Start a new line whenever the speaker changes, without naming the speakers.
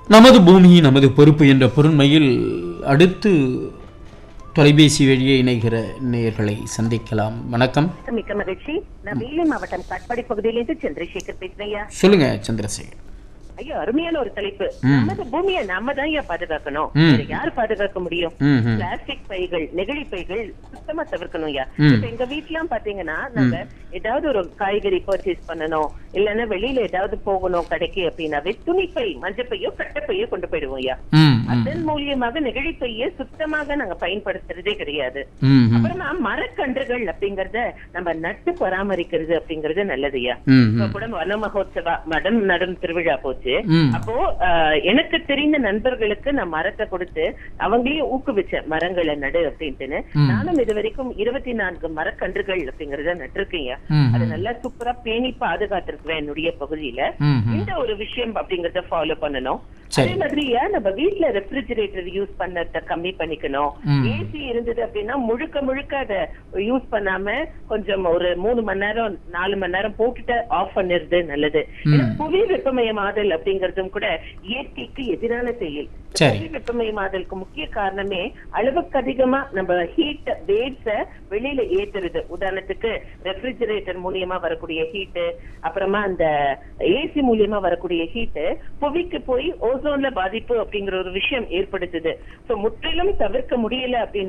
நமது பூமி நமது பொறுப்பு என்ற பொருண்மையில் அடுத்து தொலைபேசி வழியே இணைகிற நேயர்களை சந்திக்கலாம் வணக்கம்
மிக்க மகிழ்ச்சி நான் வேலூர் மாவட்டம் காட்பாடி பகுதியிலிருந்து சந்திரசேகர் பேசுறேன்
சொல்லுங்க சந்திரசேகர்
ஐயோ அருமையான ஒரு தலைப்பு
ம்.
நமது பூமியை நாம தான் ஏன் பாதுகாக்கணும்
ம்.
வேற யார் பாதுகாக்க முடியும்
ம், ம்.
பிளாஸ்டிக் பைகள் நெகிழி பைகள் சுத்தமா தவிர்க்கணும் ஐயா
ம்.
இப்ப எங்க வீட்லயும் பாத்தீங்கன்னா நாங்க ஏதாவது ஒரு காய்கறி பர்ச்சேஸ் பண்ணணும் இல்லன்னா வெளியில ஏதாவது போகணும் கடைக்கு அப்படின்னாவே துணிப்பை மஞ்சப்பையோ கட்டப்பையோ கொண்டு போயிடுவோம் ஐயா
ம் ம்
அதன் மூலியமாக நெகிழி பையை சுத்தமாக நாங்க பயன்படுத்துறதே கிடையாது
ம் ம்
அப்புறமா மரக்கன்றுகள் அப்படிங்கறத நம்ம நட்டு பராமரிக்கிறது அப்படிங்கறது நல்லதுயா
ம்
இப்ப
ம்
கூட வன மகோத்சவா மடம் நடும் திருவிழா போச்சு
ம்.
அப்போ ஆஹ், எனக்கு தெரிந்த நண்பர்களுக்கு நான் மரத்தை கொடுத்து அவங்களையும் ஊக்குவிச்சேன் மரங்களை நடு அப்படின்ட்டுன்னு
ம்.
நானும் இது வரைக்கும் இருபத்தி நான்கு மரக்கன்றுகள் அப்படிங்கறத நட்டிருக்கீங்க
ம்,
அது
ம்.
நல்லா சூப்பரா பேணி பாதுகாத்திருக்கிறேன் என்னுடைய பகுதியில
ம், ம்.
இந்த ஒரு விஷயம் அப்படிங்கறத ஃபாலோ பண்ணணும்
சரி.
அதே மாதிரியா நம்ம வீட்ல ரெஃப்ரிஜரேட்டர் யூஸ் பண்ணத கம்மி பண்ணிக்கணும்
ம்.
ஏசி இருந்தது அப்படின்னா முழுக்க முழுக்க அத யூஸ் பண்ணாம கொஞ்சம் ஒரு மூணு மணி நேரம் நாலு மணி நேரம் போட்டுட்டு ஆஃப் பண்ணிருது நல்லது ஏன்னா புவி வெப்பமயமாதல் அப்படிங்கறதும் கூட இயற்கைக்கு எதிரான செயல்
சரி.
புவி வெப்பமயமாதலுக்கு முக்கிய காரணமே அளவுக்கு அதிகமா நம்ம ஹீட் வேட்ஸ வெளியில ஏத்துறது உதாரணத்துக்கு ரெஃப்ரிஜரேட்டர் மூலியமா வரக்கூடிய ஹீட் அப்புறமா அந்த ஏசி மூலியமா வரக்கூடிய ஹீட் புவிக்கு போய் ஓசோன்ல பாதிப்பு அப்படிங்கிற ஒரு விஷயம் ஏற்படுத்துது சோ முற்றிலும் தவிர்க்க முடியல அப்படின்னு